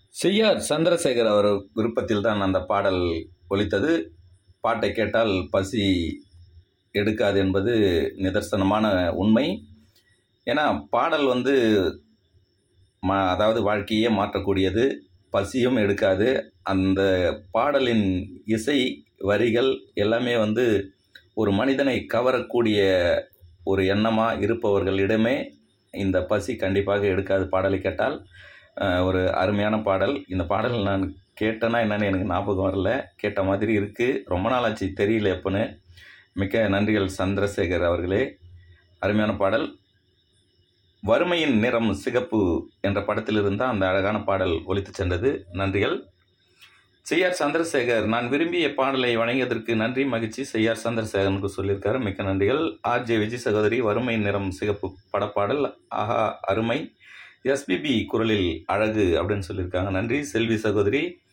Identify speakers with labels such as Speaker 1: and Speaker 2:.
Speaker 1: செய்யார் சந்திரசேகர் அவர் விருப்பத்தில் தான் அந்த பாடல் ஒலித்தது பாட்டை கேட்டால் பசி எடுக்காது என்பது நிதர்சனமான உண்மை ஏன்னா பாடல் வந்து மா அதாவது வாழ்க்கையே மாற்றக்கூடியது பசியும் எடுக்காது அந்த பாடலின் இசை வரிகள் எல்லாமே வந்து ஒரு மனிதனை கவரக்கூடிய ஒரு எண்ணமாக இருப்பவர்களிடமே இந்த பசி கண்டிப்பாக எடுக்காது பாடலை கேட்டால் அஹ், ஒரு அருமையான பாடல் இந்த பாடல் நான் கேட்டேன்னா என்னன்னு எனக்கு ஞாபகம் வரல கேட்ட மாதிரி இருக்குது ரொம்ப நாளாச்சு தெரியல எப்போன்னு மிக்க நன்றிகள் சந்திரசேகர் அவர்களே அருமையான பாடல் வறுமையின் நிறம் சிகப்பு என்ற படத்திலிருந்து அந்த அழகான பாடல் ஒலித்து சென்றது நன்றிகள் செய்யார் சந்திரசேகர் நான் விரும்பிய பாடலை வழங்கியதற்கு நன்றி மகிழ்ச்சி செய்யார் சந்திரசேகரனுக்கு சொல்லியிருக்காரு மிக்க நன்றிகள் ஆர் ஜே விஜய் சகோதரி வறுமை நிறம் சிகப்பு படப்பாடல் ஆஹா அருமை எஸ்பிபி குரலில் அழகு அப்படின்னு சொல்லியிருக்காங்க நன்றி செல்வி சகோதரி